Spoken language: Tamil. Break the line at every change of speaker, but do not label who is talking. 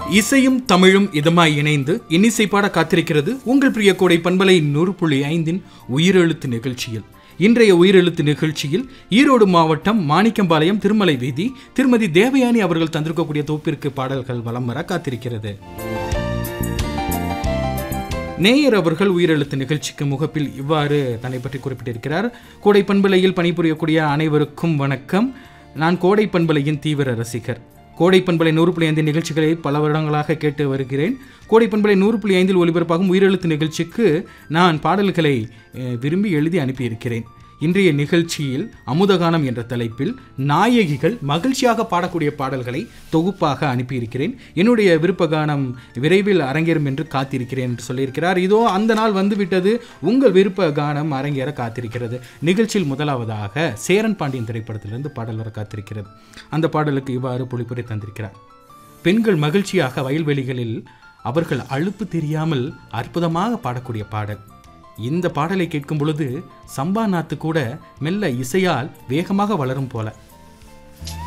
இசையும் தமிழும் இதமாய் இணைந்து இன்னிசை பாட காத்திருக்கிறது உங்கள் பிரிய கோடை பண்பலை நூறு புள்ளி ஐந்தின் உயிரெழுத்து நிகழ்ச்சியில் இன்றைய உயிரெழுத்து நிகழ்ச்சியில் ஈரோடு மாவட்டம் மாணிக்கம்பாளையம் திருமலை வீதி திருமதி தேவயானி அவர்கள் தந்திருக்கக்கூடிய தொகுப்பிற்கு பாடல்கள் வலம் வர காத்திருக்கிறது நேயர் அவர்கள் உயிரெழுத்து நிகழ்ச்சிக்கு முகப்பில் இவ்வாறு தன்னை பற்றி குறிப்பிட்டிருக்கிறார் கோடை பண்பலையில் பணிபுரியக்கூடிய அனைவருக்கும் வணக்கம் நான் கோடை பண்பலையின் தீவிர ரசிகர் கோடை பண்பலை நூறு புள்ளி ஐந்து நிகழ்ச்சிகளை பல வருடங்களாக கேட்டு வருகிறேன் கோடை பண்பலை நூறு புள்ளி ஐந்தில் ஒலிபரப்பாகும் உயிரெழுத்து நிகழ்ச்சிக்கு நான் பாடல்களை அஹ், விரும்பி எழுதி அனுப்பியிருக்கிறேன் இன்றைய நிகழ்ச்சியில் அமுதகானம் என்ற தலைப்பில் நாயகிகள் மகிழ்ச்சியாக பாடக்கூடிய பாடல்களை தொகுப்பாக அனுப்பியிருக்கிறேன் என்னுடைய விருப்ப கானம் விரைவில் அரங்கேறும் என்று காத்திருக்கிறேன் என்று சொல்லியிருக்கிறார் இதோ அந்த நாள் வந்துவிட்டது உங்கள் விருப்ப கானம் அரங்கேற காத்திருக்கிறது நிகழ்ச்சியில் முதலாவதாக சேரன் பாண்டியன் திரைப்படத்திலிருந்து பாடல் வர காத்திருக்கிறது அந்த பாடலுக்கு இவ்வாறு பொழிப்புரை தந்திருக்கிறார் பெண்கள் மகிழ்ச்சியாக வயல்வெளிகளில் அவர்கள் அலுப்பு தெரியாமல் அற்புதமாக பாடக்கூடிய பாடல் இந்த பாடலை கேட்கும் பொழுது சம்பா நாத்து கூட மெல்ல இசையால் வேகமாக வளரும் போல